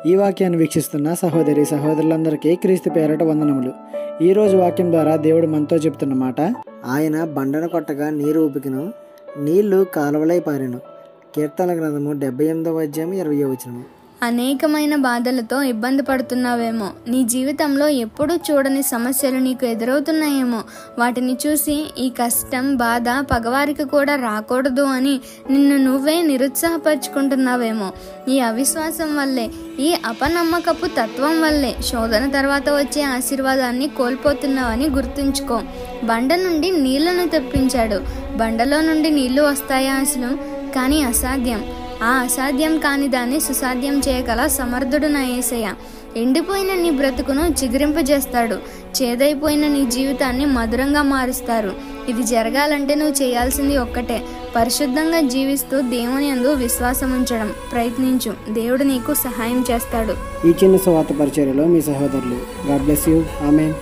ఈ వాక్యాన్ని వీక్షిస్తున్న సహోదరి సహోదరులందరికీ క్రీస్తు పేరట వందనములు ఈరోజు వాక్యం ద్వారా దేవుడు మనతో చెప్తున్న మాట ఆయన బండను కొట్టగా నీరు ఊపికను నీళ్లు కాలువలై పారెను కీర్తన గ్రంథము డెబ్బై ఎనిమిదవ అధ్యాయం ఇరవై వచనము అనేకమైన బాధలతో ఇబ్బంది పడుతున్నావేమో నీ జీవితంలో ఎప్పుడూ చూడని సమస్యలు నీకు ఎదురవుతున్నాయేమో వాటిని చూసి ఈ కష్టం బాధ పగవారికి కూడా రాకూడదు అని నిన్ను నువ్వే నిరుత్సాహపరుచుకుంటున్నావేమో ఈ అవిశ్వాసం వల్లే ఈ అపనమ్మకపు తత్వం వల్లే శోధన తర్వాత వచ్చే ఆశీర్వాదాన్ని కోల్పోతున్నావని గుర్తుంచుకో బండ నుండి నీళ్లను తెప్పించాడు బండలో నుండి నీళ్లు వస్తాయా అసలు కానీ అసాధ్యం ఆ అసాధ్యం కాని దాన్ని సుసాధ్యం చేయగల సమర్థుడు నా ఏసయ్య ఎండిపోయిన నీ బ్రతుకును చిగురింపజేస్తాడు చేదైపోయిన నీ జీవితాన్ని మధురంగా మారుస్తారు ఇది జరగాలంటే నువ్వు చేయాల్సింది ఒక్కటే పరిశుద్ధంగా జీవిస్తూ దేవుని అందు విశ్వాసం ఉంచడం ప్రయత్నించు దేవుడు నీకు సహాయం చేస్తాడు ఈ చిన్న స్వాత పరిచర్యలో మీ సహోదరులు గాడ్ బ్లెస్ యూ ఆమెన్